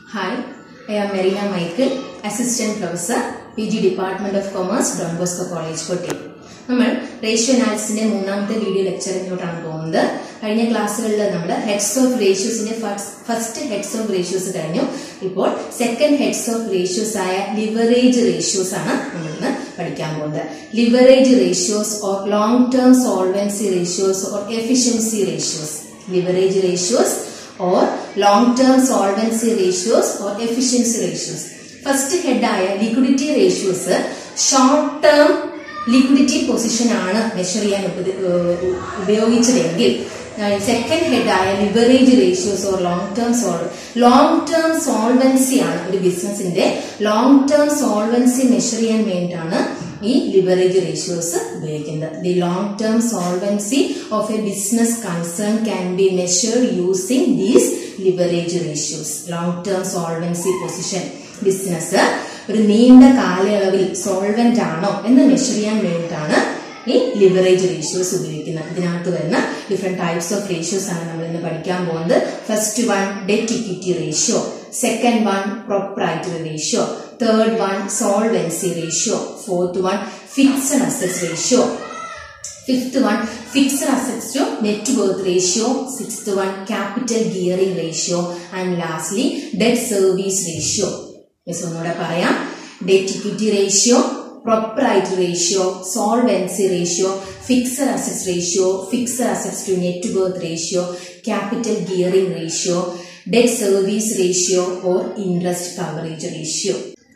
Hi, I am Marina Michael, Assistant Professor, PG Department of Commerce, Don Bosco College, Kotti. നമ്മൾ ratio അനാലിസിന്റെ മൂന്നാമത്തെ video ലെക്ചറിനോട്ടാണ് പോകുന്നത് കഴിഞ്ഞ ക്ലാസ്സുകളിൽ നമ്മൾ ഹെഡ്സ് ഓഫ് റേഷ്യോസിന്റെ ഫസ്റ്റ് ഹെഡ്സ് ഓഫ് റേഷ്യോസ് കഴിഞ്ഞു ഇപ്പോൾ സെക്കൻഡ് ഹെഡ്സ് ഓഫ് റേഷ്യോസ് ആയ ലിവറേജ് റേഷ്യോസ് ആണ് നമ്മൾ ഇന്ന് പഠിക്കാൻ പോകുന്നത് leverage ratios or long term solvency ratios or efficiency ratios leverage ratios or long-term solvency ratios or efficiency ratios. First ഹെഡായ liquidity ratios short term liquidity position ആണ് measure ചെയ്യാൻ ഉപ- ഏഹ് ഉപയോഗിച്ചതെങ്കിൽ സെക്കൻഡ് ഹെഡായ leverage ratios or long term sol long term solvency ആണ് ഒരു ബിസിനസിന്റെ ലോങ് ടേം സോൾവൻസി മെഷർ ചെയ്യാൻ വേണ്ടിയിട്ടാണ് ഈ ലിവറേജ് റേഷ്യോസ് ഉപയോഗിക്കുന്നത് the long term solvency of a business concern can be measured using these leverage ratios long term solvency position business ഒരു നീണ്ട കാലയളവിൽ സോൾവെന്റ് ആണോ എന്ന് മെഷർ ചെയ്യാൻ വേണ്ടിയിട്ടാണ് ഈ ലിവറേജ് റേഷ്യോസ് ഉപയോഗിക്കുന്നത് ഇതിനകത്ത് വരുന്ന ഡിഫറെന്റ് ടൈപ്സ് ഓഫ് റേഷ്യോസ് ആണ് നമ്മൾ ഇന്ന് പഠിക്കാൻ പോകുന്നത് first one debt equity ratio second one proprietary ratio third one solvency ratio fourth one fixed assets ratio fifth one fixed assets to net worth ratio sixth one capital gearing ratio and lastly debt service ratio miss ഒന്നുകൂടെ പറയാം debt equity ratio proprietary ratio solvency ratio fixed assets ratio fixed assets to net worth ratio capital gearing ratio debt service ratio or interest coverage ratio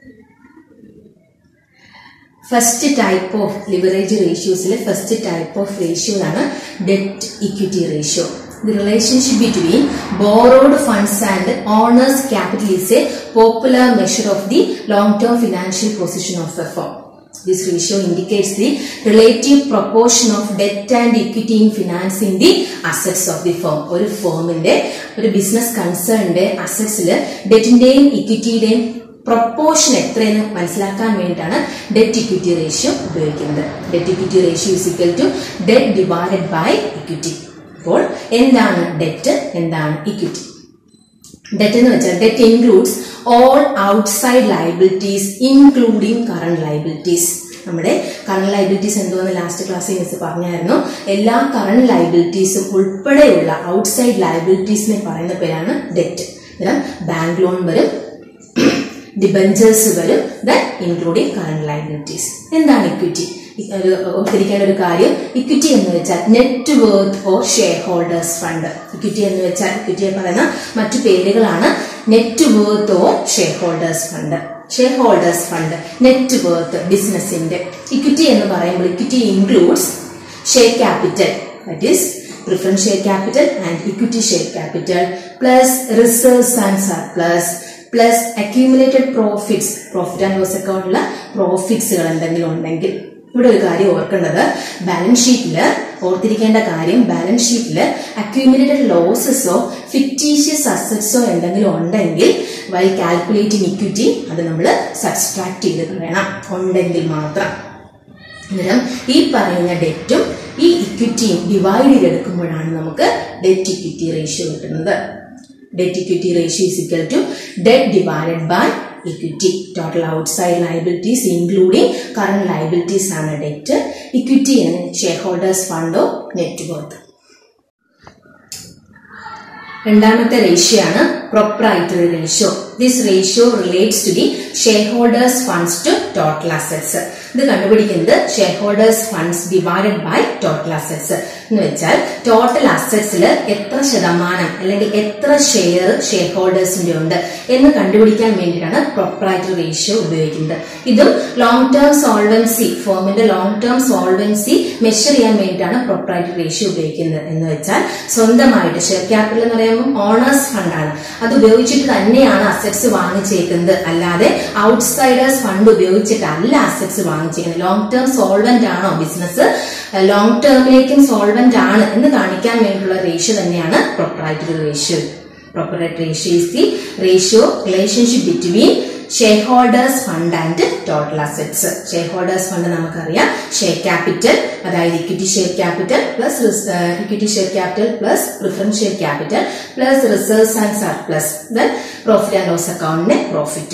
first type of leverage റേഷ്യോസിലെ first type of ratio ആണ് debt equity ratio the relationship between borrowed funds and owners capital is a popular measure of the long term financial position of a firm This ratio indicates the relative proportion of debt and equity in financing the assets of the firm. ഒരു ഫേമിന്റെ ഒരു business കൺസേണിന്റെ അസറ്റ്സിൽ ഡെറ്റിന്റെയും ഇക്വിറ്റിയുടെയും proportion എത്രയെന്ന് മനസ്സിലാക്കാൻ വേണ്ടിയിട്ടാണ് debt equity ratio ഉപയോഗിക്കുന്നത് debt equity ratio is equal to debt divided by equity അപ്പോൾ എന്താണ് debt എന്താണ് equity debt എന്ന് വെച്ചാൽ debt includes all outside liabilities including current liabilities നമ്മുടെ കറണ്ട് ലൈബിലിറ്റീസ് എന്തോന്ന് ലാസ്റ്റ് ക്ലാസ്സിൽ മിസ് പറഞ്ഞായിരുന്നു എല്ലാ കറണ്ട് ലൈബിലിറ്റീസും ഉൾപ്പെടെയുള്ള ഔട്ട്സൈഡ് ലൈബിലിറ്റീസിനെ പറയുന്ന പേരാണ് ഡെറ്റ് ഇതിന് ബാങ്ക് ലോൺ വരും ഡിബഞ്ചേഴ്സ് വരും ദൻ ഇൻക്ലൂഡിംഗ് കറണ്ട് ലൈബിലിറ്റീസ് എന്താണ് ഇക്വിറ്റി ഒരു ഓർത്തിരിക്കേണ്ട ഒരു കാര്യം ഇക്വിറ്റി എന്ന് വെച്ചാൽ net worth or shareholders fund equity എന്ന് വെച്ചാൽ ഇക്വിറ്റി എന്ന് പറയുന്ന മറ്റു പേരുകളാണ് net worth or shareholders fund shareholders fund net worth ബിസിനസിന്റെ ഇക്വിറ്റി എന്ന് പറയുമ്പോൾ equity includes share capital that is preference share capital and equity share capital plus reserves and surplus plus accumulated profits profit and loss അക്കൗണ്ടിലുള്ള പ്രോഫിറ്റ്സുകൾ എന്തെങ്കിലും ഉണ്ടെങ്കിൽ ഇവിടെ ഒരു കാര്യം ഓർക്കേണ്ടത് ബാലൻസ് ഷീറ്റിൽ ഓർത്തിരിക്കേണ്ട കാര്യം ബാലൻസ് ഷീറ്റിൽ അക്യൂമുലേറ്റഡ് ലോസസോ ഫിക്റ്റീഷ്യസ് അസറ്റ്സോ എന്തെങ്കിലും ഉണ്ടെങ്കിൽ വൈ കാൽക്കുലേറ്റിംഗ് ഇക്വിറ്റി അത് നമ്മൾ സബ്സ്ട്രാക്ട് ചെയ്ത് വേണം ഉണ്ടെങ്കിൽ മാത്രം അന്നേരം ഈ പറയുന്ന ഡെറ്റും ഈ ഇക്വിറ്റിയും ഡിവൈഡ് ചെയ്തെടുക്കുമ്പോഴാണ് നമുക്ക് ഡെറ്റ് ഇക്വിറ്റി റേഷ്യോ കിട്ടുന്നത് debt equity ratio is equal to debt divided by equity. Total outside liabilities including current liabilities ആണ് debt. Equity ആണ് shareholders fund or net worth. രണ്ടാമത്തെ റേഷ്യോ ആണ് proprietary ratio this ratio relates to the shareholders funds to total assets ഇത് കണ്ടുപിടിക്കുന്നത് shareholders funds divided by total assets എന്ന് വെച്ചാൽ total അസറ്റ്സിൽ എത്ര ശതമാനം അല്ലെങ്കിൽ എത്ര ഷെയർ ഷെയർ ഹോൾഡേഴ്സിന്റെ ഉണ്ട് എന്ന് കണ്ടുപിടിക്കാൻ വേണ്ടിയിട്ടാണ് പ്രൊപ്രൈറ്ററി റേഷ്യോ ഉപയോഗിക്കുന്നത് ഇതും ലോങ് ടേം സോൾവൻസി ഫോമിന്റെ ലോങ് ടേം സോൾവൻസി മെഷർ ചെയ്യാൻ വേണ്ടിയിട്ടാണ് പ്രൊപ്രൈറ്ററി റേഷ്യോ ഉപയോഗിക്കുന്നത് എന്ന് വെച്ചാൽ സ്വന്തമായിട്ട് ഷെയർ ക്യാപിറ്റൽ എന്ന് പറയുമ്പോൾ ഓണേഴ്സ് ഫണ്ടാണ് അത് ഉപയോഗിച്ചിട്ട് തന്നെയാണ് അസറ്റ്സ് വാങ്ങിച്ചേക്കുന്നത് അല്ലാതെ ഔട്ട്സൈഡേഴ്സ് ഫണ്ട് ഉപയോഗിച്ചിട്ടല്ല അസറ്റ്സ് വാങ്ങിച്ചേക്കുന്നത് ലോങ് ടേം സോൾവെന്റ് ആണോ ബിസിനസ് ലോങ് ടേമിലേക്കും സോൾവെന്റ് ആണ് എന്ന് കാണിക്കാൻ വേണ്ടിയുള്ള റേഷ്യോ തന്നെയാണ് proprietary ratio proprietary ratio is the ratio relationship between shareholders fund and total assets shareholders fund നമുക്കറിയാം ഷെയർ ക്യാപിറ്റൽ അതായത് equity share capital plus equity share capital plus preference share capital plus reserves and surplus then profit and loss അക്കൗണ്ടിന് profit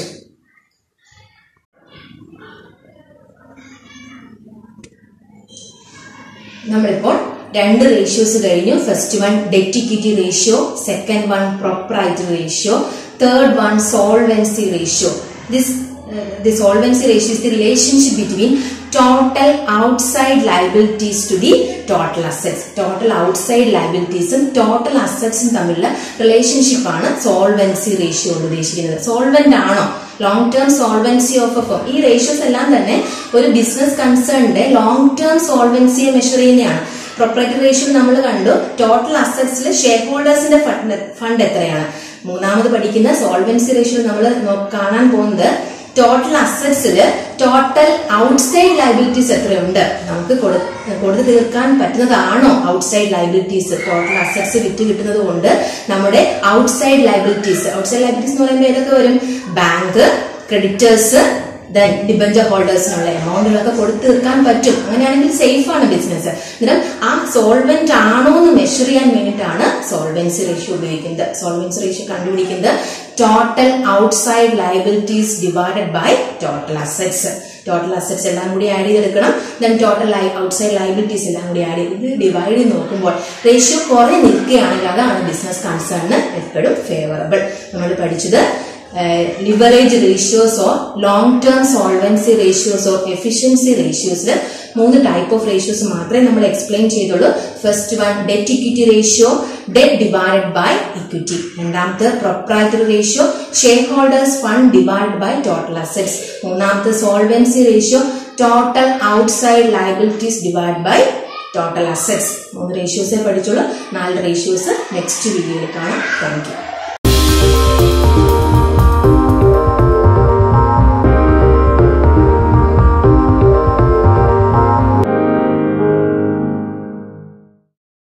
നമ്മളിപ്പോൾ രണ്ട് ratios കഴിഞ്ഞു first one debt equity ratio second one proprietary ratio third one solvency ratio this the solvency ratio is the relationship between total outside liabilities to the total assets. Total outside liabilities ഉം total assets ഉം തമ്മിലുള്ള relationship ആണ് solvency ratio കൊണ്ട് ഉദ്ദേശിക്കുന്നത് solvent ആണോ long term solvency of a firm ഈ ratios എല്ലാം തന്നെ ഒരു ബിസിനസ് കൺസേണിന്റെ ലോങ് ടേം സോൾവെൻസിയെ മെഷർ ചെയ്യുന്നതാണ് പ്രൊപ്പറേറ്ററി റേഷ്യോ നമ്മൾ കണ്ടു ടോട്ടൽ അസറ്റ്സിൽ ഷെയർ ഹോൾഡേഴ്സിന്റെ ഫണ്ട് എത്രയാണ് മൂന്നാമത് പഠിക്കുന്ന സോൾവെൻസി റേഷ്യോ നമ്മൾ കാണാൻ പോകുന്നത് ടോട്ടൽ അസറ്റ്സിൽ ടോട്ടൽ ഔട്ട്സൈഡ് ലൈബിലിറ്റീസ് എത്രയുണ്ട് നമുക്ക് കൊടുത്തു തീർക്കാൻ പറ്റുന്നതാണോ ഔട്ട്സൈഡ് ലൈബിലിറ്റീസ് ടോട്ടൽ അസറ്റ്സ് വിറ്റ് കിട്ടുന്നത് കൊണ്ട് നമ്മുടെ ഔട്ട്സൈഡ് ലൈബിലിറ്റീസ് ഔട്ട്സൈഡ് ലൈബിലിറ്റീസ് എന്ന് പറയുമ്പോൾ ഏതൊക്കെ വരും ബാങ്ക് ക്രെഡിറ്റേഴ്സ് ദെൻ ഡിബഞ്ചർ ഹോൾഡേഴ്സിനുള്ള എമൗണ്ടുകളൊക്കെ കൊടുത്തു തീർക്കാൻ പറ്റും അങ്ങനെയാണെങ്കിൽ സേഫ് ആണ് ബിസിനസ് അന്നേരം ആ സോൾവെന്റ് ആണോ എന്ന് മെഷർ ചെയ്യാൻ വേണ്ടിയിട്ടാണ് സോൾവെൻസി റേഷ്യോ ഉപയോഗിക്കുന്നത് സോൾവെൻസി റേഷ്യോ കണ്ടുപിടിക്കുന്നത് total outside liabilities divided by total assets total assets എല്ലാം കൂടി ആഡ് ചെയ്തെടുക്കണം ദെൻ ടോട്ടൽ ഔട്ട്സൈഡ് ലയബിലിറ്റീസ് എല്ലാം കൂടി ആഡ് ചെയ്ത് ഡിവൈഡ് ചെയ്ത് നോക്കുമ്പോൾ റേഷ്യോ കുറെ നിൽക്കുകയാണെങ്കിൽ അതാണ് ബിസിനസ് കൺസേണിന് എപ്പോഴും ഫേവറബിൾ നമ്മൾ പഠിച്ചത് leverage ratios or long term solvency ratios or efficiency റേഷ്യോസിൽ മൂന്ന് ടൈപ്പ് ഓഫ് റേഷ്യോസ് മാത്രമേ നമ്മൾ എക്സ്പ്ലെയിൻ ചെയ്തുള്ളൂ first one debt equity ratio debt divided by equity രണ്ടാമത്തെ proprietary ratio shareholders fund divide by total assets മൂന്നാമത്തെ solvency ratio total outside liabilities divide by total assets മൂന്ന് റേഷ്യോസേ പഠിച്ചുള്ളൂ നാല് ratios next വീഡിയോയിൽ കാണാം താങ്ക് യു